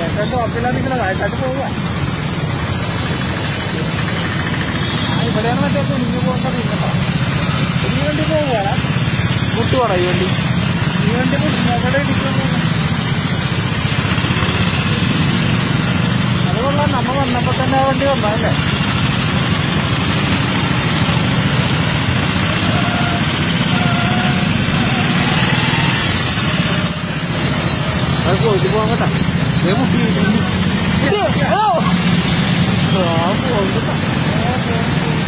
രണ്ട് ഉറപ്പില്ലാതെ നിങ്ങളെ വയക്കാട്ട് പോവുക ഇവിടെയാണ് മറ്റേ കുഞ്ഞു പോകുന്നത് കേട്ടോ ഈ വണ്ടി പോവുക മുട്ടുവാടാ ഈ വണ്ടി ഈ വണ്ടി മുകളെ ഇരിക്കുന്നു അത് കൊള്ളാം നമ്മ വന്നപ്പോ തന്നെ ആ വണ്ടി വന്നതല്ലേ അത് പോയിട്ട് പോകാൻ കേട്ടാ ദേ മുട്ടി ആ, പോകുന്നു.